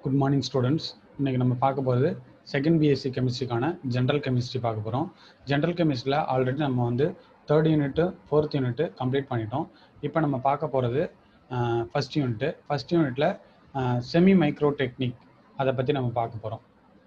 Good morning students இன்னைக்கு நம்ம பார்க்க போகிறது செகண்ட் பிஎஸ்சி கெமிஸ்ட்ரிக்கான ஜென்ரல் கெமிஸ்ட்ரி பார்க்க போகிறோம் ஜென்ரல் கெமிஸ்ட்ரியில் ஆல்ரெடி நம்ம வந்து third unit fourth unit complete பண்ணிட்டோம் இப்போ நம்ம பார்க்க போகிறது ஃபஸ்ட் யூனிட்டு ஃபஸ்ட் யூனிட்டில் செமி மைக்ரோ டெக்னிக் அதை பற்றி நம்ம பார்க்க போகிறோம்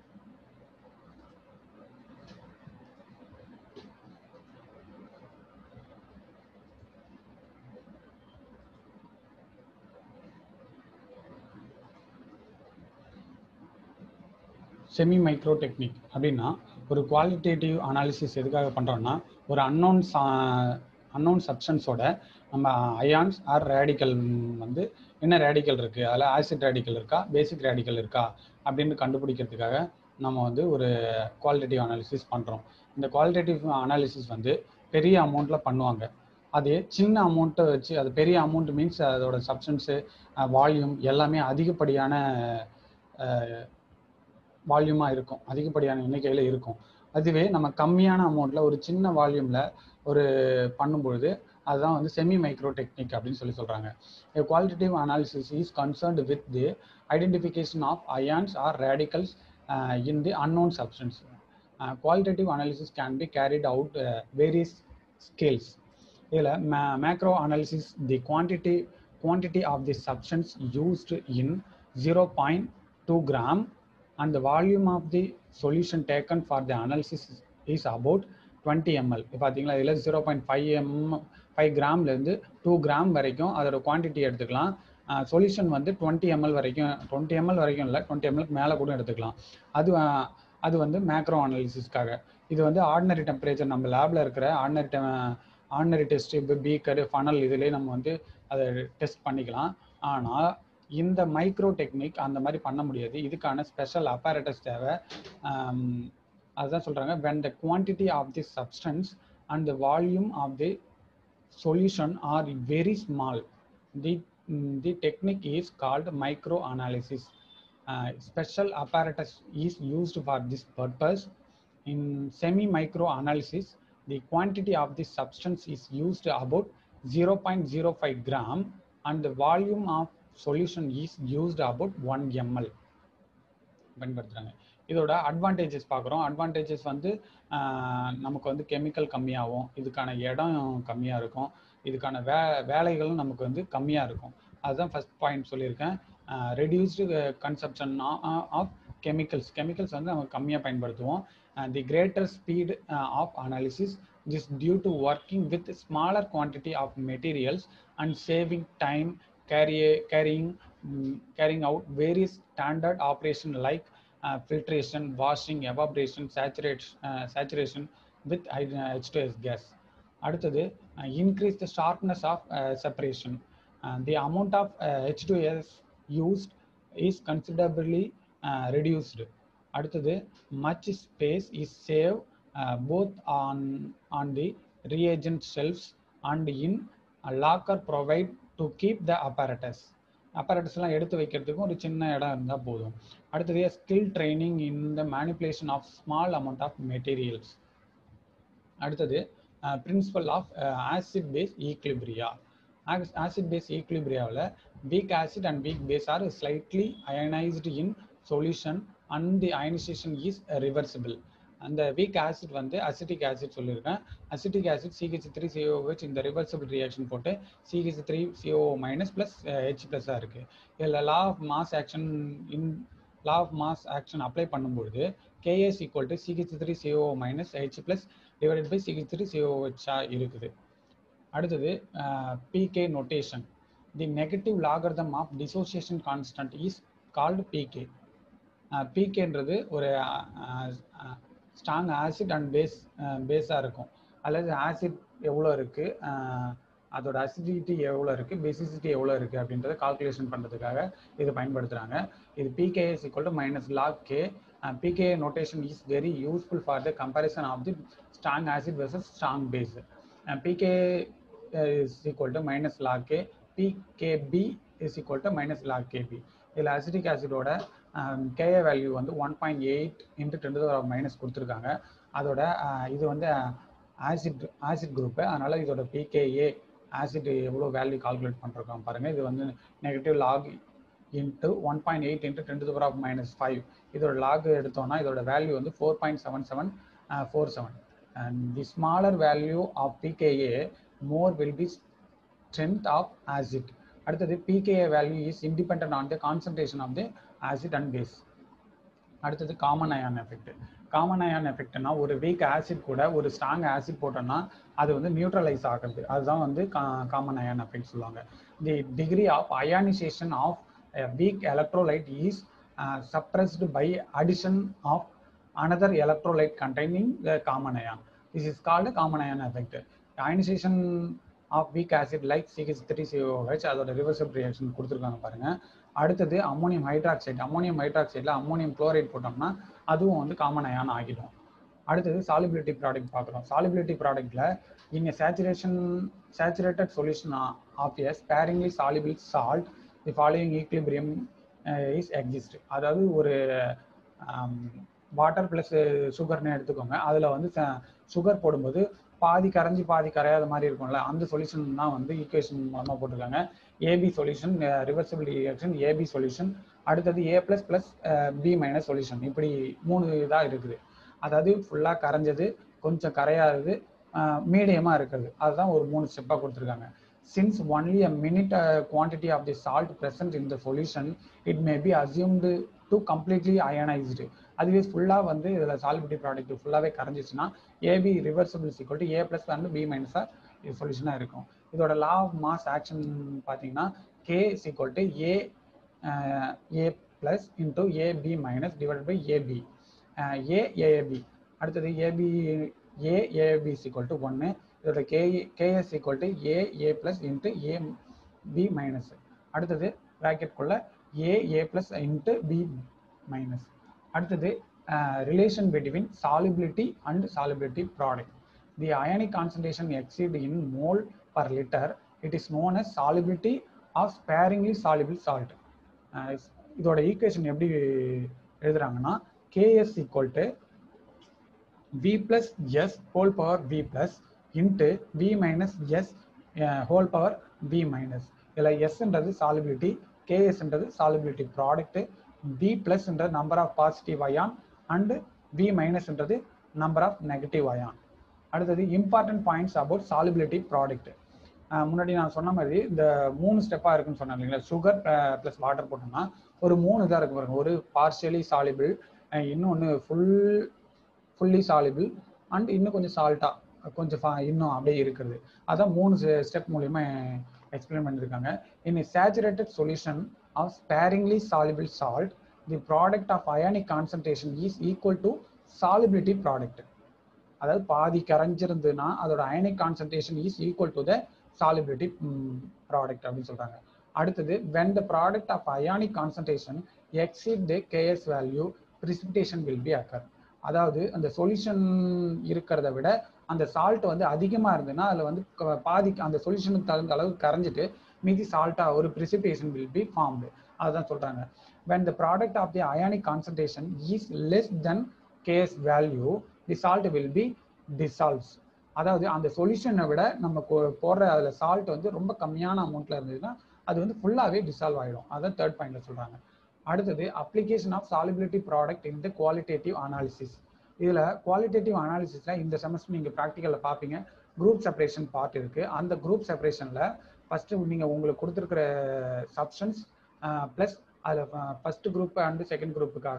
செமி மைக்ரோ டெக்னிக் அப்படின்னா ஒரு குவாலிட்டேட்டிவ் அனாலிசிஸ் எதுக்காக பண்ணுறோம்னா ஒரு அன்னோன் அன்னோன் சப்ஸ்டன்ஸோட நம்ம அயான்ஸ் ஆர் ரேடிக்கல் வந்து என்ன ரேடிக்கல் இருக்குது அதில் ஆசிட் ரேடிக்கல் இருக்கா பேசிக் ரேடிக்கல் இருக்கா அப்படின்னு கண்டுபிடிக்கிறதுக்காக நம்ம வந்து ஒரு குவாலிட்டேட்டிவ் அனாலிசிஸ் பண்ணுறோம் இந்த குவாலிட்டேட்டிவ் அனாலிசிஸ் வந்து பெரிய அமௌண்ட்டில் பண்ணுவாங்க அது சின்ன அமௌண்ட்டை வச்சு அது பெரிய அமௌண்ட் மீன்ஸ் அதோட சப்ஸ்டன்ஸு வால்யூம் எல்லாமே அதிகப்படியான வால்யூமாக இருக்கும் அதிகப்படியான எண்ணிக்கையில் இருக்கும் அதுவே நம்ம கம்மியான அமௌண்ட்டில் ஒரு சின்ன வால்யூமில் ஒரு பண்ணும்பொழுது அதுதான் வந்து செமி மைக்ரோ டெக்னிக் அப்படின்னு சொல்லி சொல்கிறாங்க qualitative analysis is concerned with the identification of ions or radicals in the unknown substance qualitative analysis can be carried out various scales இதில் may macro analysis the quantity quantity of the substance used in zero point two gram and the volume of the solution taken for the analysis is about 20 ml இப்போ பார்த்தீங்களா இதில் zero point five M five கிராம்லேருந்து two gram வரைக்கும் அதோட quantity எடுத்துக்கலாம் solution வந்து twenty ml வரைக்கும் twenty ml வரைக்கும் இல்லை டுவெண்ட்டி எம்எல்க்கு மேலே கூட எடுத்துக்கலாம் அது அது வந்து மேக்ரோ அனாலிசிஸ்க்காக இது வந்து ஆர்டினரி டெம்பரேச்சர் நம்ம லேபில் இருக்கிற ஆர்டினரி ஆர்டினரி டெஸ்ட் இப்போ பீக்கர் ஃபனல் இதுலேயே நம்ம வந்து அதை டெஸ்ட் பண்ணிக்கலாம் ஆனால் இந்த மைக்ரோ டெக்னிக் அந்த மாதிரி பண்ண முடியாது இதுக்கான ஸ்பெஷல் அப்பாரட்டஸ் தேவை அதுதான் சொல்கிறாங்க when the quantity of the substance and the volume of the solution are very small the the technique is called micro analysis special apparatus is used for this purpose in semi micro analysis the quantity of the substance is used about 0.05 gram and the volume of solution is used about one ml பயன்படுத்துகிறாங்க இதோட advantages பார்க்குறோம் advantages வந்து நமக்கு வந்து chemical கம்மியாகும் இதுக்கான இடம் கம்மியாக இருக்கும் இதுக்கான வே வேலைகளும் நமக்கு வந்து கம்மியாக இருக்கும் அதுதான் ஃபஸ்ட் பாயிண்ட் சொல்லியிருக்கேன் reduced consumption of chemicals chemicals வந்து நம்ம கம்மியாக பயன்படுத்துவோம் the greater speed of analysis this due to working with smaller quantity of materials and saving time carry, carrying um, carrying out various standard operation like uh, filtration, washing, evaporation, saturation, uh, saturation with H2S gas. அடுத்தது increase the sharpness of uh, separation. Uh, the amount of uh, H2S used is considerably uh, reduced. அடுத்தது much space is saved uh, both on on the reagent shelves and in a locker provide to keep the apparatus அப்பரட்டஸ்லாம் எடுத்து வைக்கிறதுக்கும் ஒரு சின்ன இடம் இருந்தால் போதும் அடுத்தது skill training in the manipulation of small amount of materials அடுத்தது principle of acid base equilibria acid base ஈக்லிபிரியாவில் weak acid and weak base are slightly ionised in solution and the ionisation is reversible அந்த weak acid வந்து acetic acid சொல்லியிருக்கேன் acetic acid CH three COOH இந்த reversible reaction போட்டு CH three CO minus plus H ப்ளஸ்ஸாக இருக்குது இதில் law of mass action in law of mass action apply பண்ணும்பொழுது Ks equal to CH three CO minus H plus divided by CH three சிஓஹெச்சாக இருக்குது அடுத்தது pK notation the negative logarithm of dissociation constant is called pK பிகேன்றது ஒரு strong acid and base பேஸாக இருக்கும் அல்லது acid எவ்வளோ இருக்குது அதோட அசிடிட்டி எவ்வளோ இருக்குது பேசிசிட்டி எவ்வளோ இருக்குது அப்படின்றத கால்குலேஷன் பண்ணுறதுக்காக இது பயன்படுத்துகிறாங்க இது pKs equal to minus log K pK notation is very useful for the comparison of the strong acid versus strong base pK is equal to minus log K pKb is equal to minus log Kb இதில் acetic ஆசிடோட Ka value வந்து one point eight into ten minus கொடுத்துருக்காங்க அதோட இது வந்து acid acid group அதனால் இதோட pKa acid எவ்வளோ வேல்யூ கால்குலேட் பண்ணுறோம் பாருங்கள் இது வந்து negative lock into one point eight into ten to power of minus five இதோட லாக் எடுத்தோம்னா இதோட வேல்யூ வந்து four point seven seven four seven and the smaller value of pKa more will be strength of acid அடுத்தது pKa value is independent on the concentration of the acid and base அடுத்தது common ion effect common ion எஃபெக்ட்னா ஒரு weak acid கூட ஒரு strong acid போட்டோம்னா அது வந்து neutralise ஆகுது அதுதான் வந்து காமன் அயான் எஃபெக்ட் சொல்லுவாங்க the degree of ionisation of weak electrolyte is suppressed by addition of another electrolyte containing the common ion. This is called common ion effect. Ionization of weak acid like CH3COH அதோட reversible reaction கொடுத்துருக்காங்க பாருங்க அடுத்தது ammonium hydroxide ammonium ஹைட்ராக்சைடில் ammonium chloride போட்டோம்னா அதுவும் வந்து common ion ஆகிடும் அடுத்தது சாலிபிலிட்டி ப்ராடக்ட் பார்க்குறோம் சாலிபிலிட்டி ப்ராடக்ட்ல இங்கே saturation saturated solution of a sparingly soluble salt the following equilibrium is exist அதாவது ஒரு வாட்டர் ப்ளஸ் சுகர்னு எடுத்துக்கோங்க அதில் வந்து சுகர் போடும்போது பாதி கரைஞ்சி பாதி கரையாத மாதிரி இருக்கும்ல அந்த சொல்யூஷன் தான் வந்து ஈக்குவேஷன் மூலமாக போட்டிருக்காங்க AB solution reversible reaction AB solution அடுத்தது A plus plus B minus solution இப்படி மூணு இதாக இருக்குது அதாவது ஃபுல்லாக கரைஞ்சது கொஞ்சம் கரையாதது மீடியமாக இருக்கிறது அதுதான் ஒரு மூணு ஸ்டெப்பாக கொடுத்துருக்காங்க since only a minute uh, quantity of the salt present in the solution it may be assumed to completely ionized அதுவே ஃபுல்லாக வந்து இதில் சாலிபிலிட்டி ப்ராடக்ட் ஃபுல்லாகவே கரைஞ்சிச்சுன்னா AB reversible equal to A plus and B மைனஸாக இது சொல்யூஷனாக இருக்கும் இதோட லா ஆஃப் மாஸ் ஆக்ஷன் பார்த்தீங்கன்னா K is equal to A A plus into AB minus divide by AB A AAB அடுத்தது AB A AB is equal to ஒன்று இதோட K Ks equal to A A plus into A B minus அடுத்தது ப்ராக்கெட்குள்ள A A plus into B minus அடுத்தது relation between solubility and solubility product the ionic concentration exceed in mole per litre it is known as solubility of sparingly soluble salt இதோட equation எப்படி எழுதுறாங்கன்னா Ks equal to V plus S whole power V plus into V minus S whole power V minus இதில் எஸ்ன்றது solubility கேஎஸ்ன்றது solubility product V பிளஸ்ன்றது number of positive ion and V மைனஸ்ன்றது number of negative ion அடுத்தது important points about solubility product முன்னாடி நான் சொன்ன மாதிரி இந்த மூணு ஸ்டெப்பாக இருக்குன்னு சொன்னேன் இல்லைங்களா சுகர் ப்ளஸ் வாட்டர் போட்டோம்னா ஒரு மூணு இதாக இருக்கு பாருங்க ஒரு பார்ஷியலி சாலிபிள் இன்னொன்று ஃபுல் ஃபுல்லி சாலிபிள் அண்ட் இன்னும் கொஞ்சம் சால்ட்டாக கொஞ்சம் இன்னும் அப்படியே இருக்கிறது அதான் மூணு ஸ்டெப் மூலியமா எக்ஸ்பிளைன் பண்ணியிருக்காங்க in saturated solution of sparingly soluble salt the product of ionic concentration is equal to solubility product அதாவது பாதி கரைஞ்சிருந்ததுன்னா அதோட ionic concentration is equal to the solubility product அப்படின்னு சொல்றாங்க அடுத்தது when the product of ionic concentration exceed the Ks value precipitation will be occur அதாவது அந்த solution இருக்கிறத விட அந்த சால்ட் வந்து அதிகமாக இருந்ததுன்னா அதில் வந்து பாதி அந்த சொல்யூஷனுக்கு தகுந்த அளவுக்கு கரைஞ்சிட்டு மீதி சால்ட்டாக ஒரு precipitation வில் பி ஃபார்ம்டு அதுதான் சொல்கிறாங்க when the product of the ionic concentration is less then Ks value the salt will be dissolves அதாவது அந்த சொல்யூஷனை விட நம்ம போடுற அதில் சால்ட் வந்து ரொம்ப கம்மியான அமௌண்ட்டில் இருந்ததுன்னா அது வந்து ஃபுல்லாகவே டிசால்வ் ஆகிடும் அதான் தேர்ட் பாயிண்ட்ல சொல்கிறாங்க அடுத்தது application of solubility product in the qualitative analysis இதில் குவாலிட்டேட்டிவ் அனாலிசிஸில் இந்த செமஸ்டர் நீங்கள் ப்ராக்டிக்கலில் பார்ப்பீங்க குரூப் செப்பரேஷன் பார்ட் இருக்குது அந்த குரூப் செப்பரேஷனில் ஃபஸ்ட்டு நீங்கள் உங்களுக்கு கொடுத்துருக்கிற சப்ஸ்டன்ஸ் ப்ளஸ் அதில் ஃபஸ்ட்டு குரூப் அண்டு செகண்ட் குரூப்புக்காக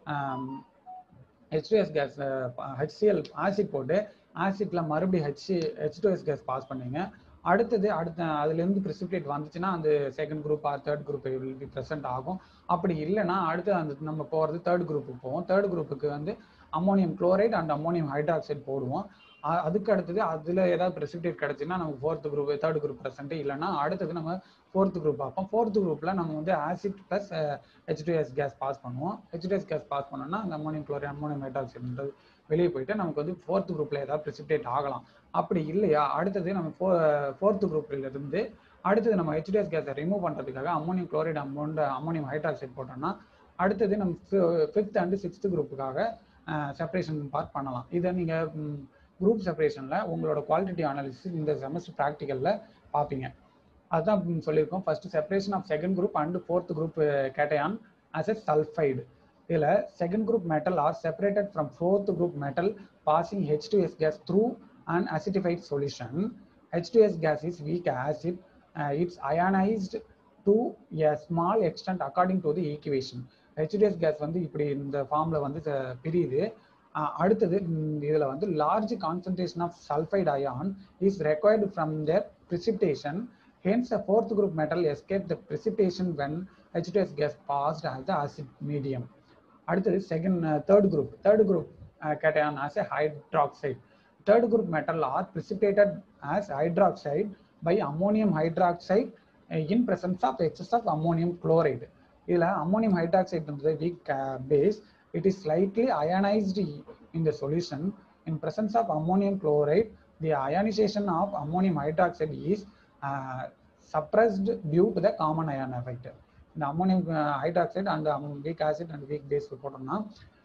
ஹெச்டிஎஸ் கேஸ் ஹெச்சிஎல் ஆசிட் போட்டு ஆசிட்ல மறுபடியும் H H two S gas pass பண்ணீங்க அடுத்தது அடுத்த அதுலேருந்து ப்ரிசிபிடேட் வந்துச்சுன்னா அந்த second group or third group will be present ஆகும் அப்படி இல்லைன்னா அடுத்து அந்த நம்ம போகிறது தேர்ட் குரூப்புக்கு போவோம் தேர்ட் குரூப்புக்கு வந்து ammonium chloride and ammonium hydroxide போடுவோம் அதுக்கு அடுத்தது அதில் ஏதாவது ப்ரெசிபிடேட் கிடச்சுன்னா நமக்கு fourth group third group present இல்லைன்னா அடுத்தது நம்ம ஃபோர்த் குரூப் பார்ப்போம் ஃபோர்த் குரூப்பில் நம்ம வந்து acid plus HDS gas pass பண்ணுவோம் ஹெச்டிஎஸ் கேஸ் பாஸ் பண்ணோம்னா அந்த அம்மோனியம் குளோரைட் அம்மோனியம் ஹைட்ராக்சைடுன்றது வெளியே போயிட்டு நமக்கு வந்து ஃபோர்த் குரூப்ல ஏதாவது ப்ரிசிபிடேட் ஆகலாம் அப்படி இல்லையா அடுத்தது நம்ம ஃபோ ஃபோர்த் குரூப்ல இருந்து அடுத்தது நம்ம ஹெச்டிஎஸ் கேஸை ரிமூவ் பண்ணுறதுக்காக ammonium chloride amount ammonium hydroxide போட்டோம்னா அடுத்தது நம்ம ஃபிஃப்த் அண்டு சிக்ஸ்த் குரூப்புக்காக செப்பரேஷன் பார்ட் பண்ணலாம் இதை நீங்கள் குரூப் செப்பரேஷனில் உங்களோட குவாலிட்டி அனாலிசிஸ் இந்த செமஸ்டர் ப்ராக்டிக்கலில் பார்ப்பீங்க அதுதான் சொல்லியிருக்கோம் first separation of second group and fourth group cation as a sulfide இதில் second group metal are separated from fourth group metal passing H two S gas through an acidified solution H two S gas is weak acid it's ionised to a small extent according to the equation HDS gas வந்து இப்படி இந்த ஃபார்மில் வந்து அஹ், பிரியுது அஹ், அடுத்தது இதில் வந்து large concentration of sulphide ion is required from their precipitation hence a fourth group metal escape the precipitation when H2S gas passed as the acid medium அடுத்தது second third group third group cation as a hydroxide third group metal are precipitated as hydroxide by ammonium hydroxide uh, in presence of excess of ammonium chloride இதில் ammonium hydroxide என்பது weak uh, base it is slightly ionized in the solution in presence of ammonium chloride the ionization of ammonium hydroxide is uh, suppressed due to the common ion effect இந்த ammonium hydroxide and weak acid and weak base போட்டோம்னா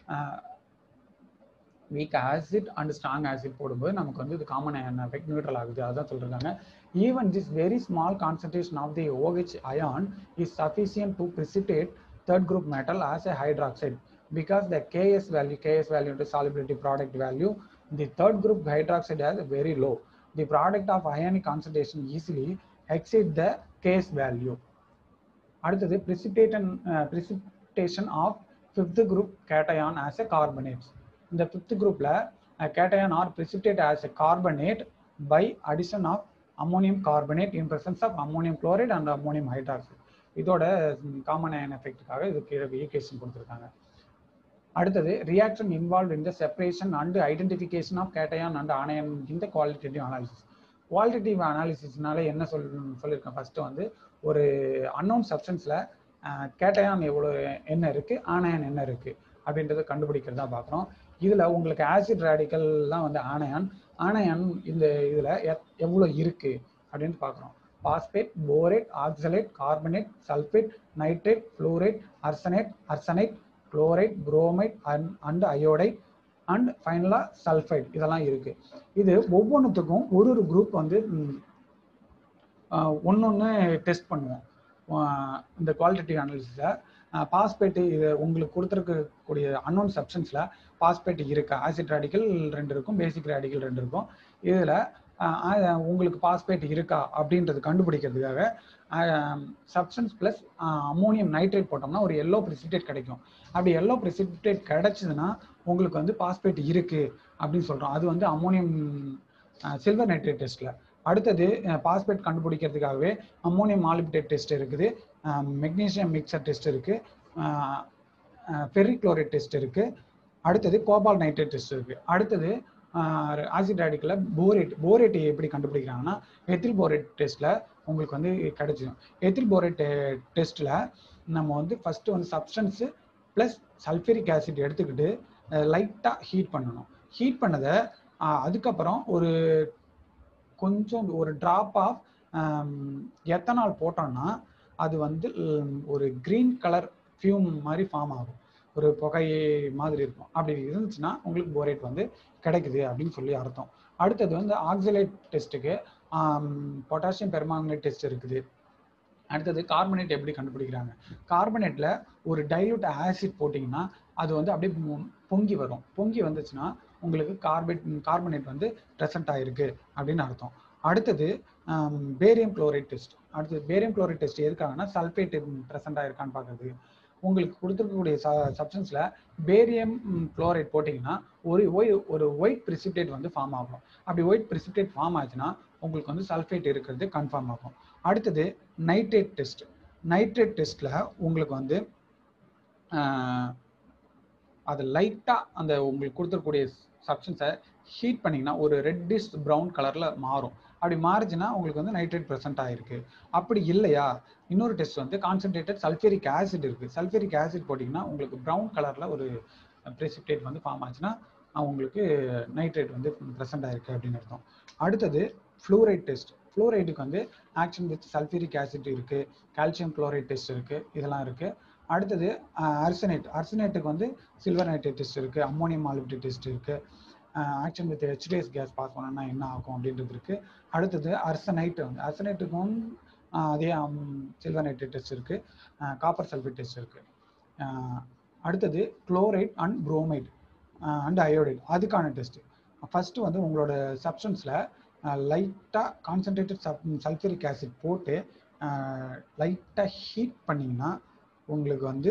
weak acid and strong acid போடும்போது நமக்கு வந்து இது common iron effect neutral ஆகுது அதான் சொல்றாங்க even this very small concentration of the OH ion is sufficient to precipitate third group metal as a hydroxide because the Ks value, Ks value into solubility product value, the third group hydroxide has very low. The product of ionic concentration easily exceed the Ks value. அடுத்தது precipitation uh, precipitation of fifth group cation as a carbonate இந்த fifth groupல uh, cation are precipitate as a carbonate by addition of ammonium carbonate in presence of ammonium chloride and ammonium hydroxide இதோட common ion எஃபெக்ட்டுக்காக இதுக்கு equation கொடுத்துருக்காங்க அடுத்தது reaction involve in the separation and identification of cation and anion in the qualitative analysis qualitative அனாலிசிஸ்னால என்ன சொல் சொல்லியிருக்கேன் first வந்து ஒரு அன்னோன் சப்ஸ்டன்ஸ்ல கேட்டயான் எவ்வளோ என்ன இருக்கு ஆனயன் என்ன இருக்கு அப்படின்றத கண்டுபிடிக்கிறதா பார்க்குறோம் இதுல உங்களுக்கு ஆசிட் ரேடிக்கல்லாம் வந்து ஆனயான் ஆனயான் இந்த இதுல எத்- எவ்வளோ இருக்கு அப்படின்னு பார்க்குறோம் phosphate borate oxalate carbonate sulphate nitrate fluorate arsenate arsenite chloride bromide and iodide and ஃபைனலாக சல்ஃபைட் இதெல்லாம் இருக்கு இது ஒவ்வொன்றுத்துக்கும் ஒரு ஒரு குரூப் வந்து ஒன்று டெஸ்ட் பண்ணுவோம் ஆஹ் இந்த குவாலிட்டேட்டிவ் அனாலிசிஸில் பாஸ்பேட்டு இது உங்களுக்கு கொடுத்துருக்கக்கூடிய அன்னோன் சப்ஸ்டன்ஸில் பாஸ்பேட் இருக்கா ஆசிட் ரேடிக்கல் ரெண்டு இருக்கும் பேசிக் ரேடிக்கல் ரெண்டு இருக்கும் இதில் உங்களுக்கு பாஸ்பேட் இருக்கா அப்படின்றது கண்டுபிடிக்கிறதுக்காக சப்ஸ்டன்ஸ் ப்ளஸ் அம்மோனியம் நைட்ரேட் போட்டோம்னா ஒரு எல்லோ precipitate கிடைக்கும் அப்படி எல்லோ precipitate கிடைச்சதுன்னா உங்களுக்கு வந்து பாஸ்பேட் இருக்கு அப்படின்னு சொல்கிறோம் அது வந்து அம்மோனியம் சில்வர் நைட்ரேட் டெஸ்ட்டில் அடுத்தது பாஸ்பேட் கண்டுபிடிக்கிறதுக்காகவே அம்மோனியம் மாலிபிடேட் டெஸ்ட் இருக்குது மெக்னீசியம் மிக்சர் டெஸ்ட் இருக்கு ஃபெரிக்ளோரேட் டெஸ்ட் இருக்கு அடுத்தது கோபால் நைட்ரேட் டெஸ்ட் இருக்கு அடுத்தது ஆசிட் ரேடிக்கல போரேட் போரேட் எப்படி கண்டுபிடிக்கிறாங்கன்னா எத்தில் போரேட் டெஸ்ட்ல உங்களுக்கு வந்து கிடைச்சிடும் எத்தில் போரேட் டெஸ்ட்ல நம்ம வந்து ஃபர்ஸ்ட் வந்து சப்ஸ்டன்ஸ் ப்ளஸ் சல்ஃபரிக் ஆசிட் எடுத்துக்கிட்டு லைட்டாக ஹீட் பண்ணணும் ஹீட் பண்ணதை அஹ், அதுக்கப்புறம் ஒரு கொஞ்சம் ஒரு டிராப் ஆஃப் எத்தனால் போட்டோம்னா அது வந்து ம், ஒரு கிரீன் கலர் ஃபியூம் மாதிரி ஃபார்ம் ஆகும் ஒரு புகை மாதிரி இருக்கும் அப்படி இருந்துச்சுன்னா உங்களுக்கு போரேட் வந்து கிடைக்குது அப்படின்னு சொல்லி அர்த்தம் அடுத்தது வந்து ஆக்சிலேட் டெஸ்ட்டுக்கு பொட்டாசியம் பெர்மாங்கனேட் டெஸ்ட் இருக்குது அடுத்தது கார்பனேட் எப்படி கண்டுபிடிக்கிறாங்க கார்பனேட்ல ஒரு டைல்யூட் ஆசிட் போட்டிங்கன்னா அது வந்து அப்படியே பொ- பொங்கி வரும் பொங்கி வந்துச்சுன்னா உங்களுக்கு கார்பேட் கார்பனேட் வந்து ப்ரெசென்ட் ஆயிருக்கு அப்படின்னு அர்த்தம் அடுத்தது பேரியம் குளோரைட் டெஸ்ட் அடுத்தது பேரியம் குளோரைட் டெஸ்ட் எதுக்காகனா சல்ஃபேட் ப்ரெசென்ட் ஆயிருக்கான்னு பார்க்கறது உங்களுக்கு கொடுத்துருக்கக்கூடிய சப்ஸ்டன்ஸ்ல பேரியம் குளோரைட் போட்டிங்கன்னா ஒரு ஒய் ஒரு ஒயிட் precipitate வந்து ஃபார்ம் ஆகும் அப்படி ஒயிட் precipitate ஃபார்ம் ஆச்சுன்னா உங்களுக்கு வந்து சல்ஃபேட் இருக்கிறது கன்ஃபார்ம் ஆகும் அடுத்தது நைட்ரேட் டெஸ்ட் நைட்ரேட் டெஸ்ட்ல உங்களுக்கு வந்து ஆஹ், அது லைட்டாக அந்த உங்களுக்கு கொடுத்துருக்கூடிய சப்ஸ்டன்ஸை ஹீட் பண்ணிங்கன்னா ஒரு ரெட்டிஷ் ப்ரௌன் கலரில் மாறும் அப்படி மாறுச்சுன்னா உங்களுக்கு வந்து நைட்ரேட் ப்ரெசென்ட் ஆயிருக்கு அப்படி இல்லையா இன்னொரு டெஸ்ட் வந்து கான்சென்ட்ரேட்டட் சல்ஃபரிக் ஆசிட் இருக்குது சல்ஃபரிக் ஆசிட் போட்டிங்கன்னா உங்களுக்கு ப்ரௌன் கலரில் ஒரு precipitate வந்து ஃபார்ம் ஆச்சுன்னா அஹ் உங்களுக்கு நைட்ரேட் வந்து ப்ரெசென்ட் ஆயிருக்கு அப்படின்னு அர்த்தம் அடுத்தது ஃப்ளூரைட் டெஸ்ட் ஃப்ளூரைடுக்கு வந்து ஆக்ஷன் வித் சல்ஃபரிக் ஆசிட் இருக்கு கால்சியம் குளோரைட் டெஸ்ட் இருக்கு இதெல்லாம் இருக்கு அடுத்தது அர்சனேட் அர்சனேட்டுக்கு வந்து சில்வர் நைட்ரேட் டெஸ்ட் இருக்கு அம்மோனியம் மாலிபிடேட் டெஸ்ட் இருக்கு action with HDS gas pass பண்ணனா என்ன ஆகும் அப்படின்றது இருக்கு அடுத்தது அர்சனைட் வந்து அர்சனைட்டுக்கும் அதே சில்வர் நைட்ரேட் டெஸ்ட் இருக்குது காப்பர் சல்ஃபேட் டெஸ்ட் இருக்குது அடுத்தது chloride and bromide and iodide அதுக்கான டெஸ்ட்டு ஃபஸ்ட்டு வந்து உங்களோட சப்ஸ்டன்ஸில் லைட்டாக கான்சன்ட்ரேட்டட் சப் சல்ஃபரிக் ஆசிட் போட்டு லைட்டாக ஹீட் பண்ணிங்கன்னா உங்களுக்கு வந்து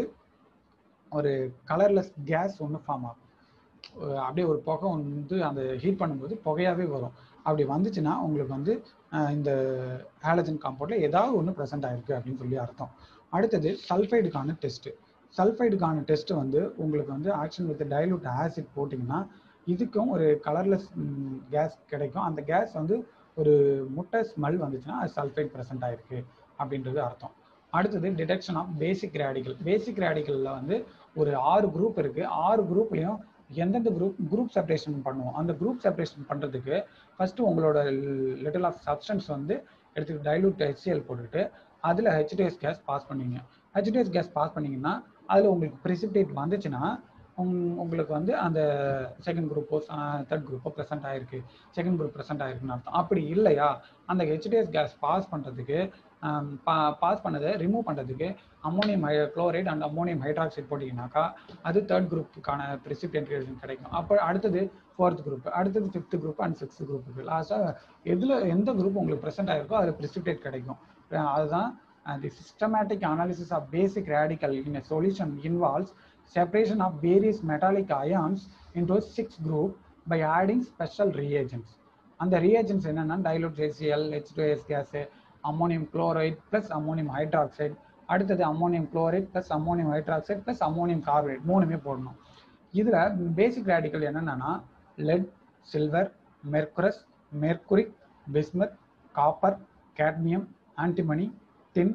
ஒரு கலர்லெஸ் கேஸ் ஒன்று ஃபார்ம் ஆகும் அப்படியே ஒரு புகை வந்து அந்த ஹீட் பண்ணும்போது புகையாகவே வரும் அப்படி வந்துச்சுன்னா உங்களுக்கு வந்து இந்த ஹாலஜன் காம்பவுண்டில் ஏதாவது ஒன்று ப்ரெசென்ட் ஆயிருக்கு அப்படின்னு சொல்லி அர்த்தம் அடுத்தது சல்ஃபைடுக்கான டெஸ்ட்டு சல்ஃபைடுக்கான டெஸ்ட் வந்து உங்களுக்கு வந்து ஆக்ஷன் வித் டைலூட் ஆசிட் போட்டிங்கன்னா இதுக்கும் ஒரு கலர்லெஸ் கேஸ் கிடைக்கும் அந்த கேஸ் வந்து ஒரு முட்டை ஸ்மெல் வந்துச்சுன்னா அது சல்ஃபைட் ப்ரெசென்ட் ஆயிருக்கு அப்படின்றது அர்த்தம் அடுத்தது detection of basic radical basic ரேடிக்கலில் வந்து ஒரு ஆறு குரூப் இருக்குது ஆறு குரூப்லேயும் எந்தெந்த குரூப் குரூப் செப்பரேஷன் பண்ணுவோம் அந்த குரூப் செப்பரேஷன் பண்ணுறதுக்கு ஃபஸ்ட்டு உங்களோட லிட்டில் ஆஃப் சப்ஸ்டன்ஸ் வந்து எடுத்துட்டு டைலூட் ஹெச்சிஎல் போட்டுட்டு அதில் ஹெச்டிஎஸ் கேஸ் பாஸ் பண்ணுவீங்க ஹெச்டிஎஸ் கேஸ் பாஸ் பண்ணிங்கன்னா அதில் உங்களுக்கு ப்ரிசிபிடேட் வந்துச்சுன்னா உங்களுக்கு வந்து அந்த செகண்ட் குரூப்போ தேர்ட் குரூப்போ ப்ரெசென்ட் ஆயிருக்கு செகண்ட் குரூப் ப்ரெசென்ட் ஆயிருக்குன்னு அர்த்தம் அப்படி இல்லையா அந்த ஹெச்டிஎஸ் கேஸ் பாஸ் பண்ணுறதுக்கு பாஸ் பண்ணதை ரிமூவ் பண்ணுறதுக்கு அம்மோனியம் ஹை குளோரைட் அண்ட் அம்மோனியம் ஹைட்ராக்சைட் போட்டிங்கனாக்கா அது தேர்ட் குரூப்புக்கான ப்ரிசிபியன்ட் கிடைக்கும் அப்போ அடுத்தது ஃபோர்த் குரூப் அடுத்தது ஃபிஃப்த் குரூப் அண்ட் சிக்ஸ்த் குரூப்புக்கு லாஸ்ட்டாக எதில் எந்த குரூப் உங்களுக்கு ப்ரெசென்ட் ஆயிருக்கோ அதில் ப்ரிசிபிடேட் கிடைக்கும் அதுதான் the systematic analysis of basic radical in a solution involves separation of various metallic ions into six group by adding special reagents அந்த reagents என்னன்னா dilute HCl H2S gas ammonium chloride plus ammonium hydroxide அடுத்தது ammonium chloride plus ammonium hydroxide plus ammonium carbonate மூணுமே போடணும் இதில் basic radical என்னென்னா lead silver mercurous mercuric bismuth copper cadmium antimony tin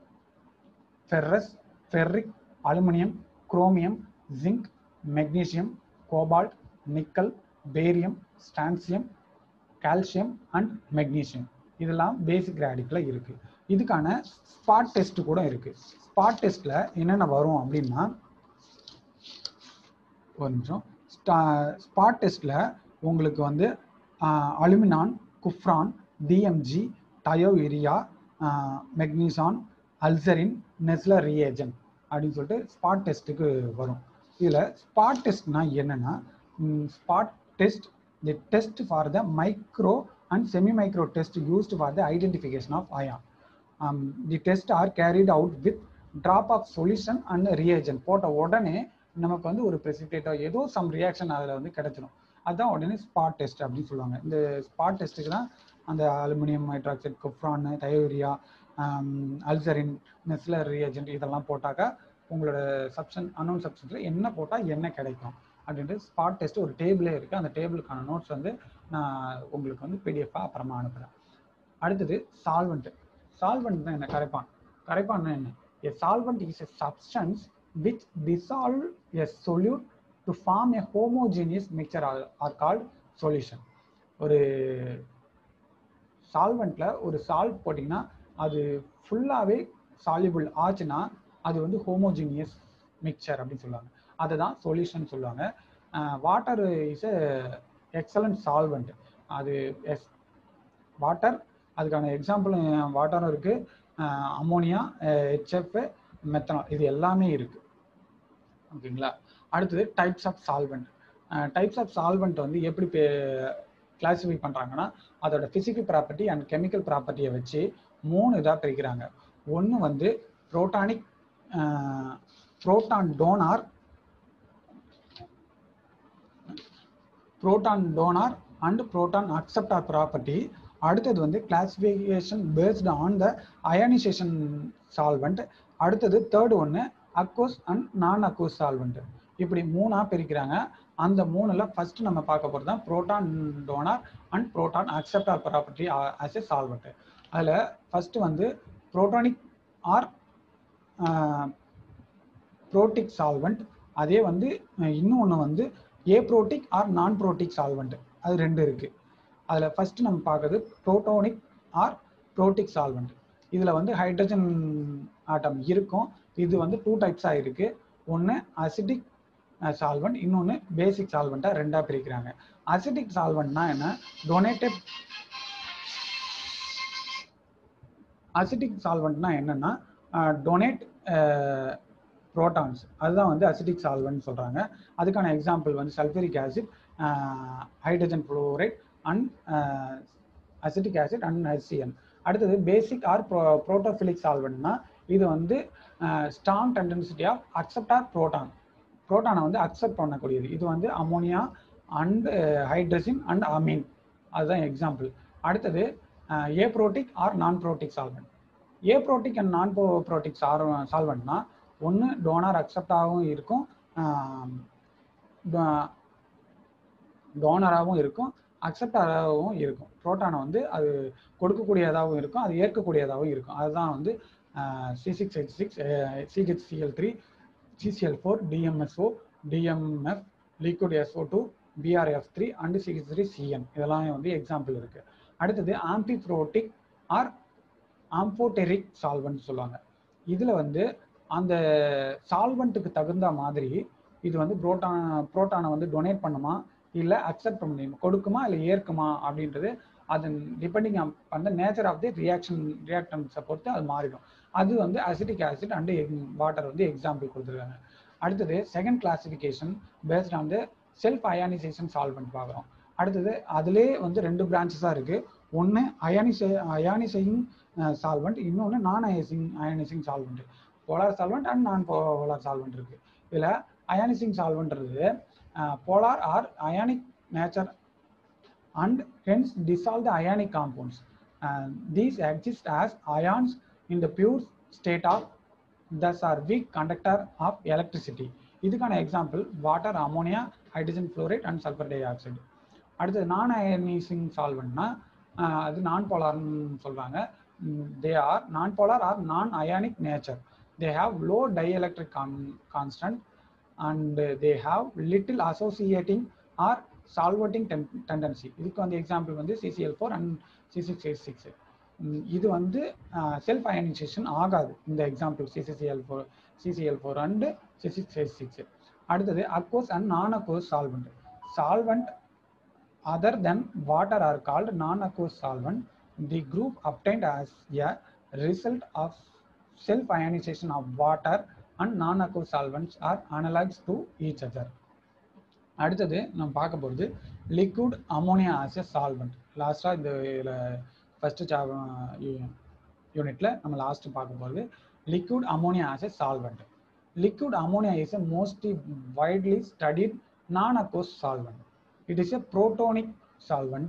ferrous ferric aluminium chromium zinc magnesium cobalt nickel barium strontium calcium and magnesium இதெல்லாம் basic ரேடிக்கில் இருக்குது இதுக்கான spot test கூட இருக்குது spot டெஸ்ட்டில் என்னென்ன வரும் அப்படின்னா ஒரு நிமிஷம் ஸ்பாட் டெஸ்ட்டில் உங்களுக்கு வந்து aluminon cupron DMG thiourea magneson alizarin Nessler reagent அப்படின்னு சொல்லிட்டு ஸ்பாட் டெஸ்ட்டுக்கு வரும் இதில் ஸ்பாட் டெஸ்ட்னா என்னென்னா spot test the test for the micro and semi-micro test used for the identification of ion. Um, the tests are carried out with drop of solution and reagent போட்ட உடனே நமக்கு வந்து ஒரு precipitate ஏதோ சம் ரியாக்ஷன் அதில் வந்து கிடைச்சிடும் அதுதான் உடனே ஸ்பாட் டெஸ்ட் அப்படின்னு சொல்லுவாங்க இந்த ஸ்பாட் டெஸ்ட்டுக்கு தான் அந்த aluminium hydroxide cupron thiourea alizarin Nessler reagent இதெல்லாம் போட்டாக்கா உங்களோட சப்ஷன் அன்னோன் சப்ஷன்ஸில் என்ன போட்டால் என்ன கிடைக்கும் அப்படின்ட்டு ஸ்பாட் டெஸ்ட் ஒரு டேபிளே இருக்குது அந்த டேபிளுக்கான நோட்ஸ் வந்து நான் உங்களுக்கு வந்து பிடிஎஃபாக அப்புறமா அனுப்புகிறேன் அடுத்தது சால்வெண்ட் சால்வெண்ட் தான் என்ன கரைப்பான் கரைப்பான்னா என்ன a solvent is a substance which dissolve a solute to form a homogeneous mixture are called solution ஒரு சால்வெண்ட்டில் ஒரு சால்வ் போட்டிங்கன்னா அது ஃபுல்லாகவே சால்யூபிள் ஆச்சுன்னா அது வந்து ஹோமோஜீனியஸ் மிக்சர் அப்படின்னு சொல்லுவாங்க அதை தான் சொல்யூஷன் சொல்லுவாங்க வாட்டர் இஸ் எக்ஸலண்ட் சால்வெண்ட் அது எஸ் வாட்டர் அதுக்கான எக்ஸாம்பிள் வாட்டரும் இருக்குது அமோனியா ஹெச்எஃப் மெத்தனால் இது எல்லாமே இருக்குது ஓகேங்களா அடுத்தது types of solvent types of solvent வந்து எப்படி கிளாசிஃபை பண்ணுறாங்கன்னா அதோட ஃபிசிக்கல் ப்ராப்பர்ட்டி அண்ட் கெமிக்கல் ப்ராப்பர்ட்டியை வச்சு மூணு இதாக பிரிக்கிறாங்க ஒன்று வந்து protonic proton donor proton donor and proton acceptor property அடுத்தது வந்து classification based on the ionisation solvent அடுத்தது தேர்ட் ஒன்று aqueous and non aqueous solvent இப்படி மூணாக பிரிக்கிறாங்க அந்த மூணில் ஃபர்ஸ்ட் நம்ம பார்க்க போகிறது தான் proton donor and proton acceptor property as a solvent அதில் ஃபர்ஸ்ட் வந்து புரோட்டானிக் ஆர் ப்ரோட்டிக் சால்வெண்ட் அதே வந்து இன்னொன்று வந்து ஏ ப்ரோட்டிக் ஆர் நான் ப்ரோட்டிக் சால்வெண்ட் அது ரெண்டு இருக்கு அதில் ஃபர்ஸ்ட் நம்ம பார்க்கறது ப்ரோட்டோனிக் ஆர் ப்ரோட்டிக் சால்வெண்ட் இதில் வந்து ஹைட்ரஜன் ஆட்டம் இருக்கும் இது வந்து டூ டைப்ஸாக இருக்கு ஒன்று அசிட்டிக் சால்வெண்ட் இன்னொன்று பேசிக் சால்வெண்ட்டாக ரெண்டாக பிரிக்கிறாங்க அசிட்டிக் சால்வெண்ட்னா என்ன டொனேட்டட் அசிட்டிக் சால்வெண்ட்னா என்னன்னா டொனேட் ப்ரோட்டான்ஸ் அதுதான் வந்து அசிட்டிக் சால்வெண்ட் சொல்கிறாங்க அதுக்கான எக்ஸாம்பிள் வந்து sulphuric acid hydrogen fluoride and acetic acid and HCN அடுத்தது பேசிக் ஆர் ப்ரோ ப்ரோட்டோஃபிலிக் சால்வெண்ட்னா இது வந்து strong tendency of acceptor proton ப்ரோட்டானை வந்து அக்செப்ட் பண்ணக்கூடியது இது வந்து ammonia and hydrogen and amine அதுதான் எக்ஸாம்பிள் அடுத்தது ஏ ப்ரோட்டிக் ஆர் நான் ப்ரோட்டிக் சால்வெண்ட் ஏ ப்ரோட்டிக் அண்ட் நான் ப்ரோட்டிக் சார் சால்வெண்ட்னா ஒன்று டோனார் அக்செப்டாகவும் இருக்கும் டோனராகவும் இருக்கும் அக்செப்டாகவும் இருக்கும் ப்ரோட்டானை வந்து அது கொடுக்கக்கூடியதாகவும் இருக்கும் அது ஏற்கக்கூடியதாகவும் இருக்கும் அதுதான் வந்து C six H six CHCl three CCl four DMSO DMF liquid SO two BrF three and CH three CN இதெல்லாம் வந்து எக்ஸாம்பிள் இருக்கு அடுத்தது ஆம்பிப்ரோட்டிக் ஆர் ஆம்போடெரிக் சால்வெண்ட் சொல்லுவாங்க இதில் வந்து அந்த சால்வெண்ட்டுக்கு தகுந்த மாதிரி இது வந்து புரோட்டான் புரோட்டானை வந்து டொனேட் பண்ணுமா இல்லை அக்செப்ட் பண்ண முடியுமா கொடுக்குமா இல்லை ஏற்குமா அப்படின்றது அது டிபெண்டிங் அந்த நேச்சர் ஆஃப் தி ரியாக்ஷன் ரியாக்டன்ஸை பொறுத்து அது மாறிடும் அது வந்து அசிட்டிக் ஆசிட் அண்டு வாட்டர் வந்து எக்ஸாம்பிள் கொடுத்துருக்காங்க அடுத்தது second classification based on the self ionization solvent பார்க்குறோம் அடுத்தது அதிலே வந்து ரெண்டு பிரான்ச்சஸாக இருக்குது ஒன்று அயானிசே அயானிசைங் சால்வெண்ட் இன்னொன்று non ionizing ionizing solvent polar solvent and non polar solvent இருக்குது இதில் அயானிசிங் சால்வெண்ட்றது polar or ionic nature and hence dissolve the ionic compounds. Uh, these exist as ions in the pure state of thus are weak conductor of electricity. இதுக்கான example water ammonia hydrogen fluoride and sulphur dioxide அடுத்தது non ionizing சால்வெண்ட்னா அது non போலார்னு சொல்கிறாங்க they are non polar or non ionic nature they have low dielectric con constant and they have little associating or solvating ten tendency இதுக்கு வந்து example வந்து CCl four and C six eight six இது வந்து self ionization ஆகாது இந்த example CCCl four CCl four and C six eight six அடுத்தது aqueous and non aqueous solvent solvent other than water are called non aqueous solvent the group obtained as a result of self ionization of water and non aqueous solvents are analogous to each other அடுத்தது நம்ம பார்க்க போகிறது liquid ammonia as a solvent லாஸ்ட்டாக இந்த இதில் first சா யூனிட்டில் நம்ம லாஸ்ட்டு பார்க்க போகிறது liquid ammonia as a solvent liquid ammonia is a mostly widely studied non aqueous solvent it is a protonic solvent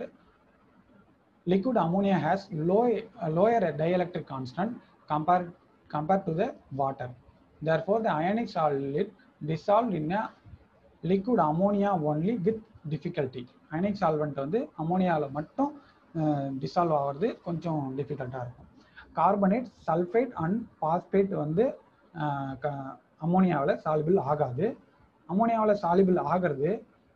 liquid ammonia has low, uh, lower dielectric constant compared, compared to the water. Therefore, the ionic solid dissolved in a liquid ammonia only with difficulty. Ionic solvent வந்து அமோனியாவில் மட்டும் dissolve ஆகிறது கொஞ்சம் டிஃபிகல்ட்டாக இருக்கும் carbonate sulphate and phosphate வந்து அமோனியாவில் soluble ஆகாது அமோனியாவில் சாலிபிள் ஆகிறது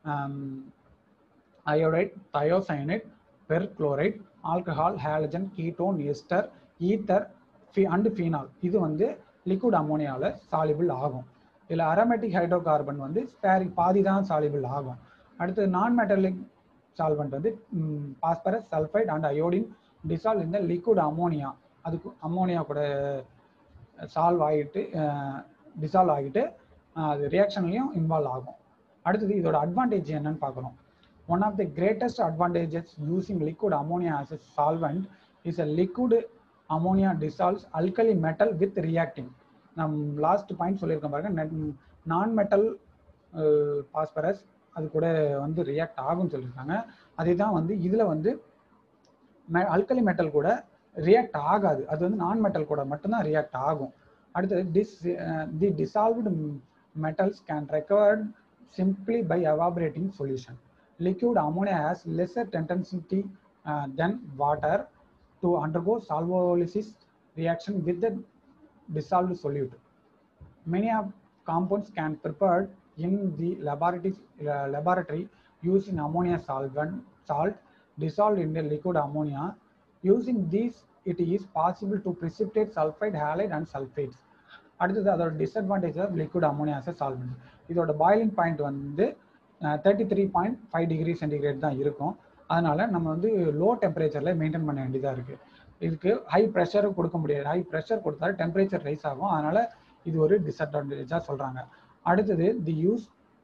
iodide thiocyanate perchlorate alcohol halogen ketone ester ether ஃபி அண்டு ஃபீனால் இது வந்து லிக்விட் அமோனியாவில் சாலிபிள் ஆகும் இதில் அரோமேட்டிக் ஹைட்ரோகார்பன் வந்து ஸ்பேரி பாதி தான் சாலிபிள் ஆகும் அடுத்து நான் மெட்டலிக் சால்வெண்ட் வந்து phosphorus sulphide and iodine dissolve இந்த லிக்விட் அமோனியா அதுக்கு அமோனியா கூட சால்வ் ஆகிட்டு டிசால்வ் ஆகிட்டு அது ரியாக்ஷன்லையும் இன்வால்வ் ஆகும் அடுத்தது இதோட அட்வான்டேஜ் என்னன்னு பார்க்குறோம் one of the greatest advantages using liquid ammonia as a solvent is a liquid ammonia dissolves alkali metal with reacting நம் லாஸ்ட் பாயிண்ட் சொல்லியிருக்கோம் பாருங்க நான் மெட்டல் பாஸ்பரஸ் அது கூட வந்து ரியாக்ட் ஆகும்னு சொல்லியிருக்காங்க அதே தான் வந்து இதில் வந்து அல்கலி மெட்டல் கூட ரியாக்ட் ஆகாது அது வந்து நான் மெட்டல் கூட மட்டும்தான் ரியாக்ட் ஆகும் அடுத்தது dis the dissolved metals can recovered simply by evaporating solution liquid ammonia has lesser tendency uh, than water to undergo solvolysis reaction with the dissolved solute. Many of compounds can prepared in the laboratory, uh, laboratory using ammonia solvent salt dissolved in the liquid ammonia. Using these, it is possible to precipitate sulfide, halide and sulfates. அடுத்தது அதோட disadvantage of liquid ammonia as solvent இதோட boiling point வந்து thirty three point five degree centigrade தான் இருக்கும் அதனால நம்ம வந்து low டெம்பரேச்சரில் மெயின்டைன் பண்ண வேண்டியதாக இருக்குது இதுக்கு ஹை ப்ரெஷரும் கொடுக்க முடியாது ஹை ப்ரெஷர் கொடுத்தா டெம்பரேச்சர் ரைஸ் ஆகும் அதனால இது ஒரு டிஸ்அட்வான்டேஜாக சொல்றாங்க அடுத்தது the use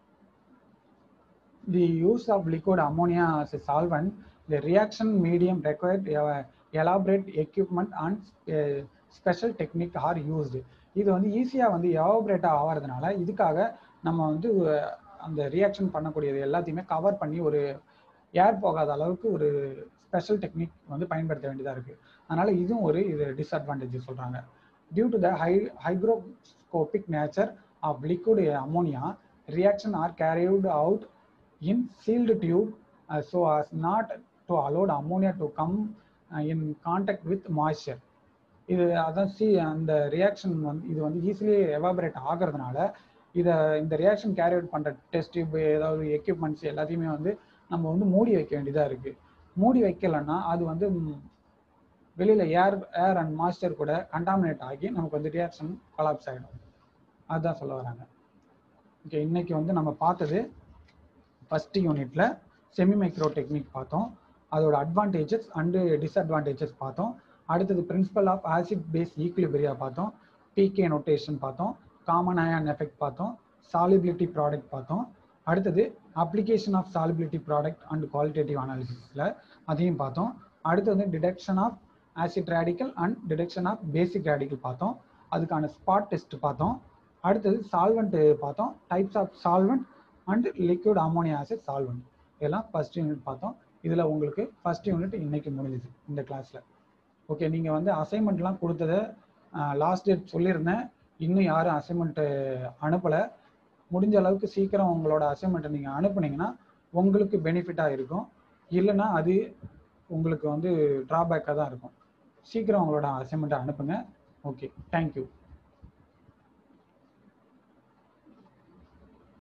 the use of liquid ammonia as a solvent the reaction medium required uh, elaborate equipment and uh, special technique are used இது வந்து ஈஸியாக வந்து எவாபரேட் ஆகிறதுனால இதுக்காக நம்ம வந்து அஹ், அந்த ரியாக்ஷன் பண்ணக்கூடியது எல்லாத்தையுமே கவர் பண்ணி ஒரு ஏர் போகாத அளவுக்கு ஒரு ஸ்பெஷல் டெக்னிக் வந்து பயன்படுத்த வேண்டியதாக இருக்குது அதனால இதுவும் ஒரு இது டிஸ்அட்வான்டேஜ் சொல்கிறாங்க due to the high hygroscopic nature of liquid ammonia reaction are carried out in sealed tube uh, so as not to allow the ammonia to come uh, in contact with moisture இது அதான் C அந்த reaction வந்து இது வந்து easily evaporate ஆகிறதுனால இதை இந்த reaction carry out பண்ணுற டெஸ்ட் டியூப் ஏதாவது எக்யூப்மெண்ட்ஸ் எல்லாத்தையுமே வந்து நம்ம வந்து மூடி வைக்க வேண்டியதாக இருக்குது மூடி வைக்கலைன்னா அது வந்து ம், வெளியில் ஏர் ஏர் அண்ட் மாய்ஸ்டர் கூட கண்டாமினேட் ஆகி நமக்கு வந்து ரியாக்ஷன் கொலாப்ஸ் ஆகிடும் அதுதான் சொல்ல வராங்க ஓகே இன்னைக்கு வந்து நம்ம பார்த்தது ஃபர்ஸ்ட் யூனிட்ல செமி மைக்ரோ டெக்னிக் பார்த்தோம் அதோட அட்வான்டேஜஸ் அண்டு டிஸ்அட்வான்டேஜஸ் பார்த்தோம் அடுத்தது principle of acid base equilibria பார்த்தோம் பிகே நோட்டேஷன் பார்த்தோம் காமன் அயான் எஃபெக்ட் பார்த்தோம் சாலிபிலிட்டி ப்ராடக்ட் பார்த்தோம் அடுத்தது application of solubility product and qualitative அனாலிசிஸில் அதையும் பார்த்தோம் அடுத்தது detection of acid radical and detection of basic radical பார்த்தோம் அதுக்கான ஸ்பாட் டெஸ்ட் பார்த்தோம் அடுத்தது சால்வெண்ட் பார்த்தோம் types of solvent and liquid ammonia acid solvent இதெல்லாம் ஃபர்ஸ்ட் யூனிட் பார்த்தோம் இதில் உங்களுக்கு ஃபர்ஸ்ட் யூனிட் இன்னைக்கு முடிஞ்சுது இந்த கிளாஸில் ஓகே நீங்கள் வந்து அசைன்மெண்ட்லாம் கொடுத்ததை லாஸ்ட் டேட் சொல்லியிருந்தேன் இன்னும் யாரும் அசைன்மெண்ட்டு அனுப்பலை முடிஞ்ச அளவுக்கு சீக்கிரம் உங்களோட அசைன்மெண்ட்டை நீங்கள் அனுப்புனீங்கன்னா உங்களுக்கு பெனிஃபிட்டாக இருக்கும் இல்லைன்னா அது உங்களுக்கு வந்து ட்ராபேக்காக தான் இருக்கும் சீக்கிரம் உங்களோட அசைன்மெண்ட்டை அனுப்புங்க ஓகே தேங்க்யூ